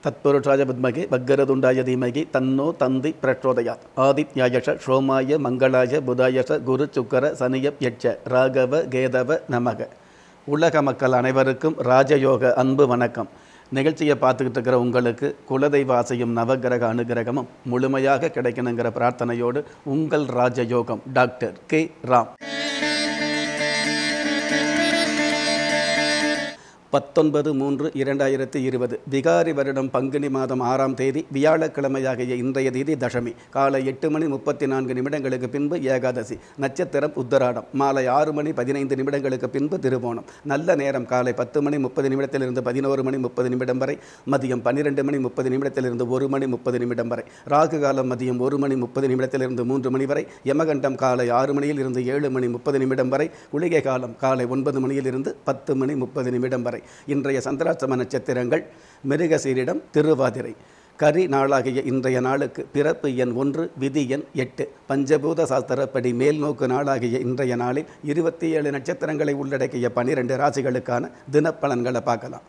தத்புருஷாய வித்மகே வக்கரதுண்டாய தீமகி தன்னோ தந்தி பிரச்சோதயாத் ஆதித்யாயஷ சோமாய மங்களாய புதாயஷ குரு சுக்கர சனியப் யட்ச ராகவ கேதவ நமக உலக மக்கள் அனைவருக்கும் ராஜயோக அன்பு வணக்கம் நிகழ்ச்சியை பார்த்துக்கிட்டு இருக்கிற உங்களுக்கு குலதெய்வ ஆசையும் நவகிரக அனுகிரகமும் முழுமையாக கிடைக்கணுங்கிற பிரார்த்தனையோடு உங்கள் ராஜயோகம் டாக்டர் கே ராம் பத்தொன்பது மூன்று இரண்டாயிரத்தி இருபது விகாரி வருடம் பங்குனி மாதம் ஆறாம் தேதி வியாழக்கிழமையாகிய இன்றைய தேதி தசமி காலை எட்டு மணி முப்பத்தி நான்கு நிமிடங்களுக்கு பின்பு ஏகாதசி நட்சத்திரம் உத்தராடம் மாலை ஆறு மணி பதினைந்து நிமிடங்களுக்கு பின்பு திருவோணம் நல்ல நேரம் காலை பத்து மணி முப்பது நிமிடத்திலிருந்து பதினோரு மணி முப்பது நிமிடம் வரை மதியம் பன்னிரெண்டு மணி முப்பது நிமிடத்திலிருந்து ஒரு மணி முப்பது நிமிடம் வரை ராகு காலம் மதியம் ஒரு மணி முப்பது நிமிடத்திலிருந்து மூன்று மணி வரை யமகண்டம் காலை ஆறு மணியில் இருந்து ஏழு மணி முப்பது நிமிடம் வரை குளிகை காலம் காலை ஒன்பது மணியில் இருந்து பத்து மணி முப்பது நிமிடம் வரை இன்றைய சந்திராசிரம நட்சத்திரங்கள் மிருகசீரிடம் திருவாதிரை கரி நாளாகிய இன்றைய நாளுக்கு பிறப்பு எண் ஒன்று விதி எண் எட்டு பஞ்சபூத சாஸ்திரப்படி மேல்நோக்கு நாளாகிய இன்றைய நாளில் இருபத்தி ஏழு நட்சத்திரங்களை உள்ளடக்கிய பனிரெண்டு ராசிகளுக்கான தினப்பலன்களை பார்க்கலாம்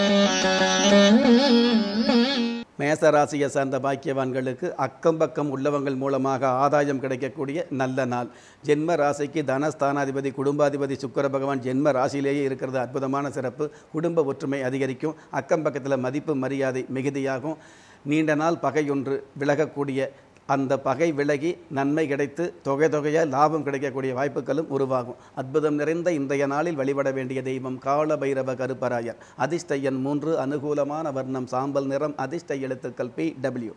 மேச ராசியை சார்ந்த பாக்கியவான்களுக்கு அக்கம் பக்கம் உள்ளவங்கள் மூலமாக ஆதாயம் கிடைக்கக்கூடிய நல்ல நாள் ஜென்ம ராசிக்கு தனஸ்தானாதிபதி குடும்பாதிபதி சுக்கர பகவான் ஜென்ம ராசியிலேயே இருக்கிறது அற்புதமான சிறப்பு குடும்ப ஒற்றுமை அதிகரிக்கும் அக்கம் பக்கத்தில் மதிப்பு மரியாதை மிகுதியாகும் நீண்ட நாள் பகையொன்று விலகக்கூடிய அந்த பகை விலகி நன்மை கிடைத்து தொகை தொகையாக லாபம் கிடைக்கக்கூடிய வாய்ப்புகளும் உருவாகும் அற்புதம் நிறைந்த இன்றைய நாளில் வழிபட வேண்டிய தெய்வம் கால பைரவ கருப்பராயர் அதிர்ஷ்ட எண் மூன்று அனுகூலமான வர்ணம் சாம்பல் நிறம் அதிர்ஷ்ட எழுத்துக்கள் பி டபிள்யூ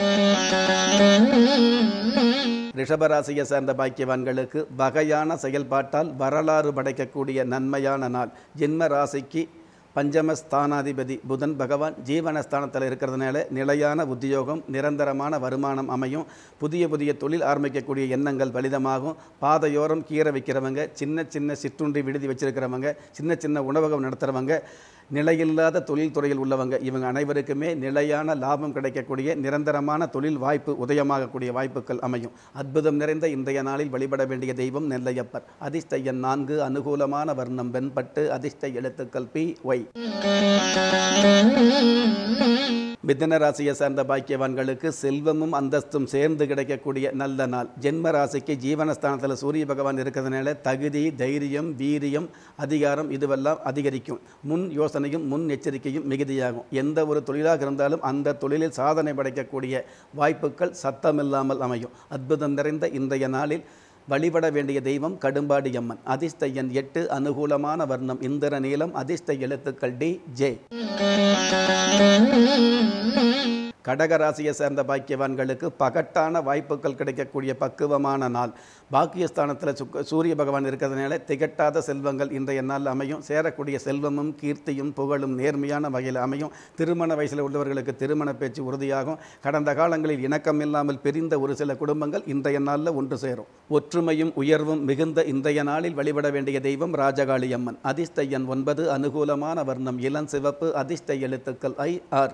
ரிஷபராசியை சேர்ந்த பாக்கியவான்களுக்கு வகையான செயல்பாட்டால் வரலாறு படைக்கக்கூடிய நன்மையான நாள் ஜென்ம ராசிக்கு பஞ்சமஸ்தானாதிபதி புதன் பகவான் ஜீவனஸ்தானத்தில் இருக்கிறதுனால நிலையான உத்தியோகம் நிரந்தரமான வருமானம் அமையும் புதிய புதிய தொழில் ஆரம்பிக்கக்கூடிய எண்ணங்கள் பலிதமாகும் பாதையோரம் கீரை வைக்கிறவங்க சின்ன சின்ன சிற்றுண்டி விடுதி வச்சிருக்கிறவங்க சின்ன சின்ன உணவகம் நடத்துகிறவங்க நிலையில்லாத தொழில் துறையில் உள்ளவங்க இவங்க அனைவருக்குமே நிலையான லாபம் கிடைக்கக்கூடிய நிரந்தரமான தொழில் வாய்ப்பு உதயமாகக்கூடிய வாய்ப்புகள் அமையும் அற்புதம் நிறைந்த இன்றைய நாளில் வழிபட வேண்டிய தெய்வம் நெல்லையப்பர் அதிர்ஷ்ட எண் நான்கு அனுகூலமான வர்ணம் வெண்பட்டு அதிர்ஷ்ட எழுத்துக்கள் பி ஒய் மிதன ராசியை சார்ந்த பாக்கியவான்களுக்கு செல்வமும் அந்தஸ்தும் சேர்ந்து கிடைக்கக்கூடிய நல்ல நாள் ஜென்ம ராசிக்கு ஜீவனஸ்தானத்தில் சூரிய பகவான் இருக்கிறதுனால தகுதி தைரியம் வீரியம் அதிகாரம் இதுவெல்லாம் அதிகரிக்கும் முன் யோசனையும் முன் எச்சரிக்கையும் மிகுதியாகும் எந்த ஒரு தொழிலாக இருந்தாலும் அந்த தொழிலில் சாதனை படைக்கக்கூடிய வாய்ப்புகள் சத்தமில்லாமல் அமையும் அற்புதம் நிறைந்த இன்றைய நாளில் வழிபட வேண்டிய தெய்வம் கடும்பாடி அம்மன் அதிர்ஷ்ட எண் எட்டு அனுகூலமான வர்ணம் இந்திர நீளம் அதிர்ஷ்ட எழுத்துக்கள் டி ஜே கடகராசியை சேர்ந்த பாக்கியவான்களுக்கு பகட்டான வாய்ப்புகள் கிடைக்கக்கூடிய பக்குவமான நாள் பாக்கியஸ்தானத்தில் சுக்க சூரிய பகவான் இருக்கிறதுனால திகட்டாத செல்வங்கள் இன்றைய நாள் அமையும் சேரக்கூடிய செல்வமும் கீர்த்தியும் புகழும் நேர்மையான வகையில் அமையும் திருமண வயசில் உள்ளவர்களுக்கு திருமண பேச்சு உறுதியாகும் கடந்த காலங்களில் இணக்கம் இல்லாமல் பிரிந்த ஒரு சில குடும்பங்கள் இன்றைய நாளில் ஒன்று சேரும் ஒற்றுமையும் உயர்வும் மிகுந்த இன்றைய நாளில் வழிபட வேண்டிய தெய்வம் ராஜகாளி அம்மன் அதிர்ஷ்ட எண் ஒன்பது அனுகூலமான வர்ணம் இளம் சிவப்பு அதிர்ஷ்ட எழுத்துக்கள் ஐ ஆர்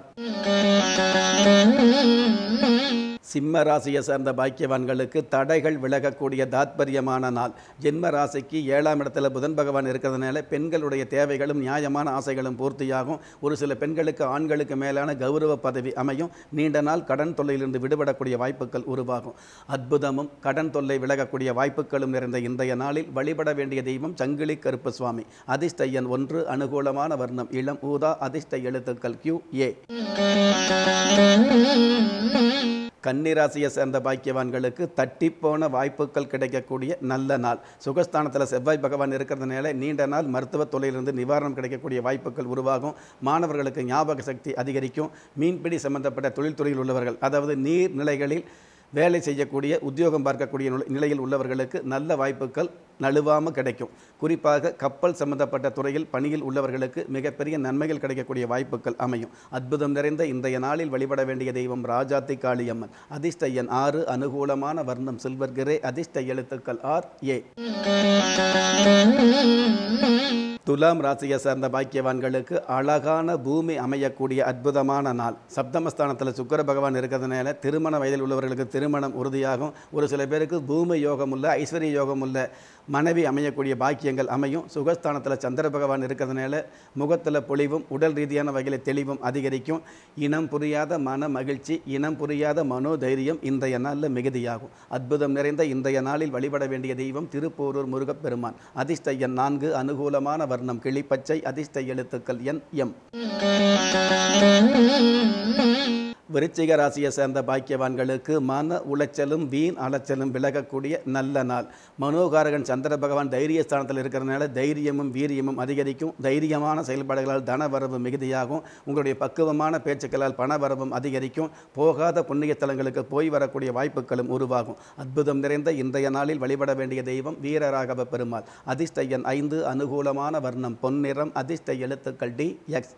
சிம்ம ராசியை சேர்ந்த பாக்கியவான்களுக்கு தடைகள் விலகக்கூடிய தாத்பரியமான நாள் ஜென்ம ராசிக்கு ஏழாம் இடத்துல புதன் பகவான் இருக்கிறதுனால பெண்களுடைய தேவைகளும் நியாயமான ஆசைகளும் பூர்த்தியாகும் ஒரு சில பெண்களுக்கு ஆண்களுக்கு மேலான கௌரவ பதவி அமையும் நீண்ட நாள் கடன் தொல்லையிலிருந்து விடுபடக்கூடிய வாய்ப்புகள் உருவாகும் அற்புதமும் கடன் தொல்லை விலகக்கூடிய வாய்ப்புகளும் நிறைந்த இன்றைய நாளில் வழிபட வேண்டிய தெய்வம் சங்கிலி கருப்பு சுவாமி அதிர்ஷ்ட எண் ஒன்று அனுகூலமான வர்ணம் இளம் ஊதா அதிர்ஷ்ட எழுத்துக்கள் கியூ ஏ கன்னிராசியை சேர்ந்த பாக்கியவான்களுக்கு தட்டிப்போன வாய்ப்புகள் கிடைக்கக்கூடிய நல்ல நாள் சுகஸ்தானத்தில் செவ்வாய் பகவான் இருக்கிறதுனால நீண்ட நாள் மருத்துவ தொழிலிருந்து நிவாரணம் கிடைக்கக்கூடிய வாய்ப்புகள் உருவாகும் மாணவர்களுக்கு ஞாபக சக்தி அதிகரிக்கும் மீன்பிடி சம்பந்தப்பட்ட தொழில்துறையில் உள்ளவர்கள் அதாவது நீர்நிலைகளில் வேலை செய்யக்கூடிய உத்தியோகம் பார்க்கக்கூடிய நிலை- நிலையில் உள்ளவர்களுக்கு நல்ல வாய்ப்புகள் நழுவாமல் கிடைக்கும் குறிப்பாக கப்பல் சம்பந்தப்பட்ட துறையில் பணியில் உள்ளவர்களுக்கு மிகப்பெரிய நன்மைகள் கிடைக்கக்கூடிய வாய்ப்புகள் அமையும் அற்புதம் நிறைந்த இன்றைய நாளில் வழிபட வேண்டிய தெய்வம் ராஜாத்தி காளியம்மன் அதிர்ஷ்ட எண் ஆறு அனுகூலமான வர்ணம் சில்வர் கிரே அதிர்ஷ்ட எழுத்துக்கள் ஆர் ஏ துலாம் ராசியை சேர்ந்த பாக்கியவான்களுக்கு அழகான பூமி அமையக்கூடிய அற்புதமான நாள் சப்தமஸ்தானத்தில் சுக்கர பகவான் இருக்கிறதுனால திருமண வயதில் உள்ளவர்களுக்கு திருமணம் உறுதியாகும் ஒரு சில பேருக்கு பூமி யோகம் உள்ள ஐஸ்வர்ய யோகம் உள்ள மனைவி அமையக்கூடிய பாக்கியங்கள் அமையும் சுகஸ்தானத்தில் சந்திர பகவான் இருக்கிறதுனால முகத்தில் பொலிவும் உடல் ரீதியான வகையில் தெளிவும் அதிகரிக்கும் இனம் புரியாத மன மகிழ்ச்சி இனம் புரியாத மனோதைரியம் இன்றைய நாளில் மிகுதியாகும் அற்புதம் நிறைந்த இன்றைய நாளில் வழிபட வேண்டிய தெய்வம் திருப்போரூர் முருகப்பெருமான் அதிர்ஷ்ட எண் நான்கு அனுகூலமான வர்ணம் கிளிப்பச்சை அதிர்ஷ்ட எழுத்துக்கள் என் எம் விருச்சிக ராசியை சேர்ந்த பாக்கியவான்களுக்கு மன உளைச்சலும் வீண் அலைச்சலும் விலகக்கூடிய நல்ல நாள் மனோகாரகன் சந்திர பகவான் தைரியஸ்தானத்தில் இருக்கிறதுனால தைரியமும் வீரியமும் அதிகரிக்கும் தைரியமான செயல்பாடுகளால் தன வரவு மிகுதியாகும் உங்களுடைய பக்குவமான பேச்சுக்களால் பண வரவும் அதிகரிக்கும் போகாத புண்ணிய ஸ்தலங்களுக்கு போய் வரக்கூடிய வாய்ப்புகளும் உருவாகும் அற்புதம் நிறைந்த இன்றைய நாளில் வழிபட வேண்டிய தெய்வம் வீரராகவ பெருமாள் அதிர்ஷ்ட எண் ஐந்து அனுகூலமான வர்ணம் பொன்னிறம் அதிர்ஷ்ட எழுத்துக்கள் டி எக்ஸ்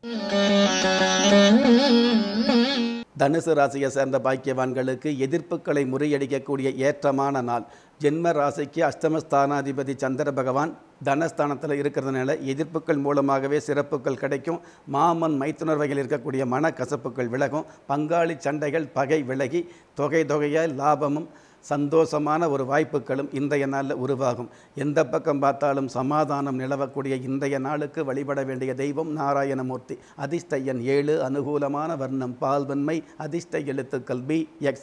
தனுசு ராசியை சேர்ந்த பாக்கியவான்களுக்கு எதிர்ப்புகளை முறியடிக்கக்கூடிய ஏற்றமான நாள் ஜென்ம ராசிக்கு அஷ்டமஸ்தானாதிபதி சந்திர பகவான் தனஸ்தானத்தில் இருக்கிறதுனால எதிர்ப்புகள் மூலமாகவே சிறப்புகள் கிடைக்கும் மாமன் மைத்துனர் வகையில் இருக்கக்கூடிய மனக்கசப்புகள் விலகும் பங்காளி சண்டைகள் பகை விலகி தொகை தொகையாய் லாபமும் சந்தோஷமான ஒரு வாய்ப்புகளும் இன்றைய நாளில் உருவாகும் எந்த பக்கம் பார்த்தாலும் சமாதானம் நிலவக்கூடிய இன்றைய நாளுக்கு வழிபட வேண்டிய தெய்வம் நாராயணமூர்த்தி அதிர்ஷ்ட எண் ஏழு அனுகூலமான வர்ணம் பால்வன்மை அதிர்ஷ்ட எழுத்துக்கள் பி எக்ஸ்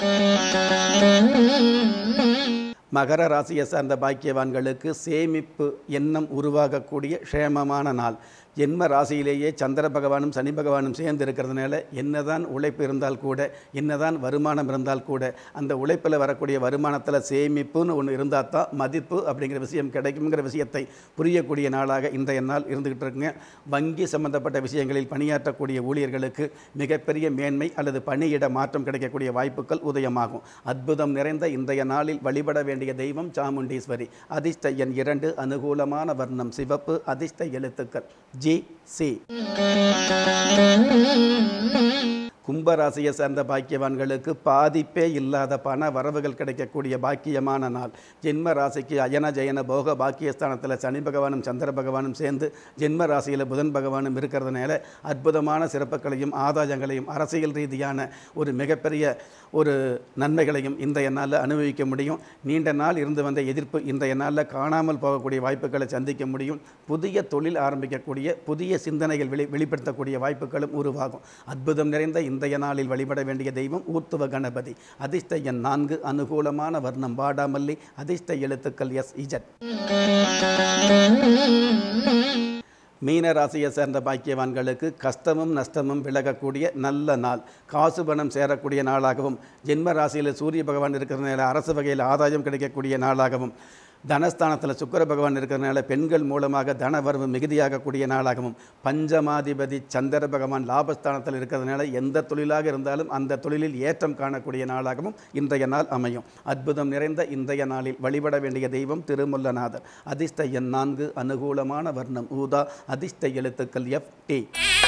மகர ராசியை சார்ந்த பாக்கியவான்களுக்கு சேமிப்பு எண்ணம் உருவாகக்கூடிய க்ஷேமமான நாள் ஜென்ம ராசியிலேயே சந்திர பகவானும் சனி பகவானும் சேர்ந்து இருக்கிறதுனால என்னதான் உழைப்பு இருந்தால் கூட என்னதான் வருமானம் இருந்தால் கூட அந்த உழைப்பில் வரக்கூடிய வருமானத்தில் சேமிப்புன்னு ஒன்று இருந்தால் தான் மதிப்பு அப்படிங்கிற விஷயம் கிடைக்குங்கிற விஷயத்தை புரியக்கூடிய நாளாக இன்றைய நாள் இருந்துகிட்டு இருக்குங்க வங்கி சம்பந்தப்பட்ட விஷயங்களில் பணியாற்றக்கூடிய ஊழியர்களுக்கு மிகப்பெரிய மேன்மை அல்லது பணியிட மாற்றம் கிடைக்கக்கூடிய வாய்ப்புகள் உதயமாகும் அற்புதம் நிறைந்த இன்றைய நாளில் வழிபட வேண்டிய தெய்வம் சாமுண்டீஸ்வரி அதிர்ஷ்ட எண் இரண்டு அனுகூலமான வர்ணம் சிவப்பு அதிர்ஷ்ட எழுத்துக்கள் ஜி சி கும்பராசியை சேர்ந்த பாக்கியவான்களுக்கு பாதிப்பே இல்லாத பண வரவுகள் கிடைக்கக்கூடிய பாக்கியமான நாள் ஜென்ம ராசிக்கு அயன ஜெயன போக பாக்கியஸ்தானத்தில் சனி பகவானும் சந்திர பகவானும் சேர்ந்து ஜென்ம ராசியில் புதன் பகவானும் இருக்கிறதுனால அற்புதமான சிறப்புகளையும் ஆதாயங்களையும் அரசியல் ரீதியான ஒரு மிகப்பெரிய ஒரு நன்மைகளையும் இன்றைய நாளில் அனுபவிக்க முடியும் நீண்ட நாள் இருந்து வந்த எதிர்ப்பு இன்றைய நாளில் காணாமல் போகக்கூடிய வாய்ப்புகளை சந்திக்க முடியும் புதிய தொழில் ஆரம்பிக்கக்கூடிய புதிய சிந்தனைகள் வெளி வெளிப்படுத்தக்கூடிய வாய்ப்புகளும் உருவாகும் அற்புதம் நிறைந்த இன்றைய நாளில் வழிபட வேண்டிய தெய்வம் ஊர்த்துவ கணபதி அதிர்ஷ்ட எண் நான்கு அனுகூலமான வர்ணம் வாடாமல்லி அதிர்ஷ்ட எழுத்துக்கள் எஸ் இஜட் மீன ராசியை சேர்ந்த பாக்கியவான்களுக்கு கஷ்டமும் நஷ்டமும் விலகக்கூடிய நல்ல நாள் காசு பணம் சேரக்கூடிய நாளாகவும் ஜென்ம ராசியில் சூரிய பகவான் இருக்கிறதுனால அரசு வகையில் ஆதாயம் கிடைக்கக்கூடிய நாளாகவும் தனஸ்தானத்தில் சுக்கர பகவான் இருக்கிறதுனால பெண்கள் மூலமாக தன வரவு மிகுதியாகக்கூடிய நாளாகவும் பஞ்சமாதிபதி சந்திர பகவான் லாபஸ்தானத்தில் இருக்கிறதுனால எந்த தொழிலாக இருந்தாலும் அந்த தொழிலில் ஏற்றம் காணக்கூடிய நாளாகவும் இன்றைய நாள் அமையும் அற்புதம் நிறைந்த இன்றைய நாளில் வழிபட வேண்டிய தெய்வம் திருமுல்லநாதர் அதிர்ஷ்ட எண் நான்கு அனுகூலமான வர்ணம் ஊதா அதிர்ஷ்ட எழுத்துக்கள் எஃப் டி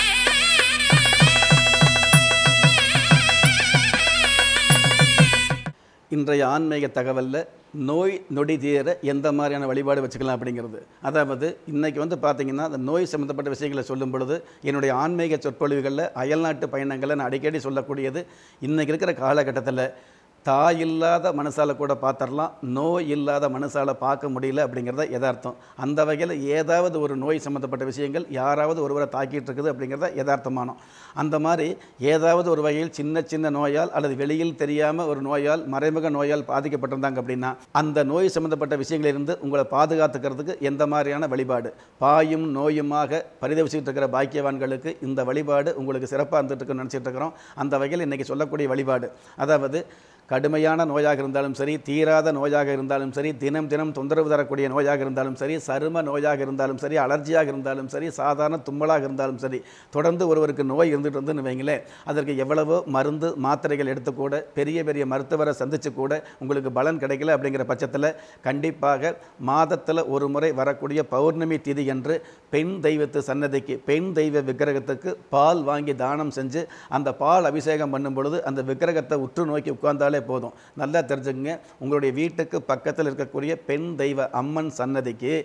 இன்றைய ஆன்மீக தகவலில் நோய் நொடி தீர எந்த மாதிரியான வழிபாடு வச்சுக்கலாம் அப்படிங்கிறது அதாவது இன்றைக்கி வந்து பார்த்திங்கன்னா அந்த நோய் சம்மந்தப்பட்ட விஷயங்களை சொல்லும் பொழுது என்னுடைய ஆன்மீக சொற்பொழிவுகளில் அயல்நாட்டு பயணங்களை நான் அடிக்கடி சொல்லக்கூடியது இன்றைக்கி இருக்கிற காலகட்டத்தில் தாய் இல்லாத மனசால கூட பார்த்துடலாம் நோய் இல்லாத மனசால பார்க்க முடியல அப்படிங்கிறத யதார்த்தம் அந்த வகையில் ஏதாவது ஒரு நோய் சம்மந்தப்பட்ட விஷயங்கள் யாராவது ஒருவரை தாக்கிட்டு இருக்குது அப்படிங்கிறத யதார்த்தமானோம் அந்த மாதிரி ஏதாவது ஒரு வகையில் சின்ன சின்ன நோயால் அல்லது வெளியில் தெரியாமல் ஒரு நோயால் மறைமுக நோயால் பாதிக்கப்பட்டிருந்தாங்க அப்படின்னா அந்த நோய் சம்மந்தப்பட்ட விஷயங்களிலிருந்து உங்களை பாதுகாத்துக்கிறதுக்கு எந்த மாதிரியான வழிபாடு பாயும் நோயுமாக பரிதவிச்சுட்டு இருக்கிற பாக்கியவான்களுக்கு இந்த வழிபாடு உங்களுக்கு சிறப்பாக இருந்துட்டு இருக்குன்னு நினச்சிட்டு இருக்கிறோம் அந்த வகையில் இன்றைக்கி சொல்லக்கூடிய வழிபாடு அதாவது கடுமையான நோயாக இருந்தாலும் சரி தீராத நோயாக இருந்தாலும் சரி தினம் தினம் தொந்தரவு தரக்கூடிய நோயாக இருந்தாலும் சரி சரும நோயாக இருந்தாலும் சரி அலர்ஜியாக இருந்தாலும் சரி சாதாரண தும்மலாக இருந்தாலும் சரி தொடர்ந்து ஒருவருக்கு நோய் இருந்துட்டு இருந்துன்னு வைங்களேன் அதற்கு எவ்வளவோ மருந்து மாத்திரைகள் எடுத்து கூட பெரிய பெரிய மருத்துவரை சந்தித்து கூட உங்களுக்கு பலன் கிடைக்கல அப்படிங்கிற பட்சத்தில் கண்டிப்பாக மாதத்தில் ஒரு முறை வரக்கூடிய பௌர்ணமி திதி என்று பெண் தெய்வத்து சன்னதிக்கு பெண் தெய்வ விக்கிரகத்துக்கு பால் வாங்கி தானம் செஞ்சு அந்த பால் அபிஷேகம் பண்ணும் பொழுது அந்த விக்கிரகத்தை உற்று நோக்கி உட்கார்ந்தாலே போதும் நல்லா தெரிஞ்சுக்கங்க உங்களுடைய வீட்டுக்கு பக்கத்தில் இருக்கக்கூடிய பெண் தெய்வ அம்மன் சன்னதிக்கு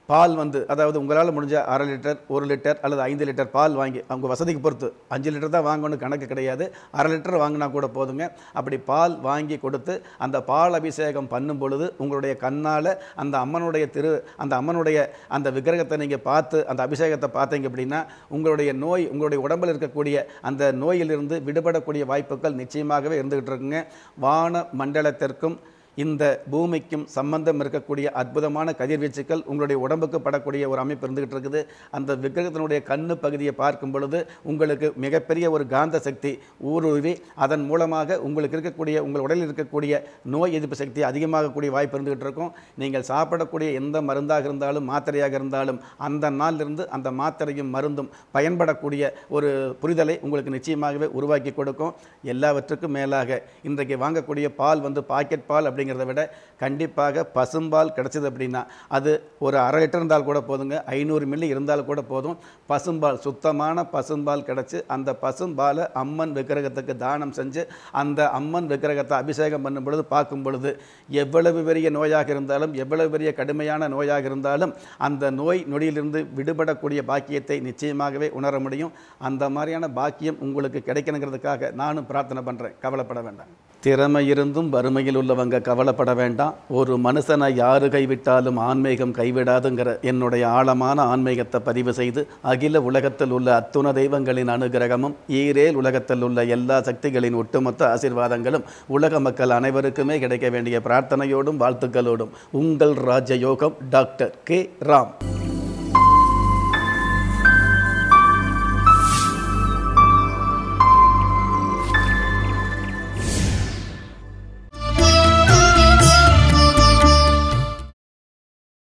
பால் வந்து அதாவது உங்களால் முடிஞ்ச அரை லிட்டர் ஒரு லிட்டர் அல்லது ஐந்து லிட்டர் பால் வாங்கி அவங்க வசதிக்கு பொறுத்து அஞ்சு லிட்டர் தான் வாங்கணும் கணக்கு கிடையாது அரை லிட்டர் வாங்கினா கூட போதுங்க அப்படி பால் வாங்கி கொடுத்து அந்த பால் அபிஷேகம் பண்ணும் பொழுது உங்களுடைய கண்ணால் அந்த அம்மனுடைய திரு அந்த அம்மனுடைய அந்த விக்கிரகத்தை நீங்கள் பார்த்து அந்த அபிஷேகத்தை பார்த்தீங்க அப்படின்னா உங்களுடைய நோய் உங்களுடைய உடம்பில் இருக்கக்கூடிய அந்த நோயிலிருந்து விடுபடக்கூடிய வாய்ப்புகள் நிச்சயமாகவே இருந்துகிட்டு இருக்குங்க வான மண்டலத்திற்கும் இந்த பூமிக்கும் சம்பந்தம் இருக்கக்கூடிய அற்புதமான கதிர்வீச்சுக்கள் உங்களுடைய உடம்புக்கு படக்கூடிய ஒரு அமைப்பு இருந்துகிட்டு இருக்குது அந்த விக்கிரகத்தினுடைய கண்ணு பகுதியை பார்க்கும் பொழுது உங்களுக்கு மிகப்பெரிய ஒரு காந்த சக்தி ஊடுருவி அதன் மூலமாக உங்களுக்கு இருக்கக்கூடிய உங்கள் உடலில் இருக்கக்கூடிய நோய் எதிர்ப்பு சக்தி அதிகமாகக்கூடிய வாய்ப்பு இருந்துகிட்டு இருக்கும் நீங்கள் சாப்பிடக்கூடிய எந்த மருந்தாக இருந்தாலும் மாத்திரையாக இருந்தாலும் அந்த நாளிலிருந்து அந்த மாத்திரையும் மருந்தும் பயன்படக்கூடிய ஒரு புரிதலை உங்களுக்கு நிச்சயமாகவே உருவாக்கி கொடுக்கும் எல்லாவற்றுக்கும் மேலாக இன்றைக்கு வாங்கக்கூடிய பால் வந்து பாக்கெட் பால் அப்படிங்கிறத விட கண்டிப்பாக பசும்பால் கிடைச்சது அப்படின்னா அது ஒரு அரை லிட்டர் இருந்தால் கூட போதுங்க ஐநூறு மில்லி இருந்தால் கூட போதும் பசும்பால் சுத்தமான பசும்பால் கிடச்சி அந்த பசும்பாலை அம்மன் விக்கிரகத்துக்கு தானம் செஞ்சு அந்த அம்மன் விக்கிரகத்தை அபிஷேகம் பண்ணும் பொழுது பார்க்கும் பொழுது எவ்வளவு பெரிய நோயாக இருந்தாலும் எவ்வளவு பெரிய கடுமையான நோயாக இருந்தாலும் அந்த நோய் நொடியிலிருந்து விடுபடக்கூடிய பாக்கியத்தை நிச்சயமாகவே உணர முடியும் அந்த மாதிரியான பாக்கியம் உங்களுக்கு கிடைக்கணுங்கிறதுக்காக நானும் பிரார்த்தனை பண்ணுறேன் கவலைப்பட வேண்டாம் திறமை இருந்தும் வறுமையில் உள்ளவங்க கவலைப்பட வேண்டாம் ஒரு மனுஷனை யாரு கைவிட்டாலும் ஆன்மீகம் கைவிடாதுங்கிற என்னுடைய ஆழமான ஆன்மீகத்தை பதிவு செய்து அகில உலகத்தில் உள்ள அத்துண தெய்வங்களின் அனுகிரகமும் ஈரேல் உலகத்தில் உள்ள எல்லா சக்திகளின் ஒட்டுமொத்த ஆசீர்வாதங்களும் உலக மக்கள் அனைவருக்குமே கிடைக்க வேண்டிய பிரார்த்தனையோடும் வாழ்த்துக்களோடும் உங்கள் ராஜயோகம் டாக்டர் கே ராம்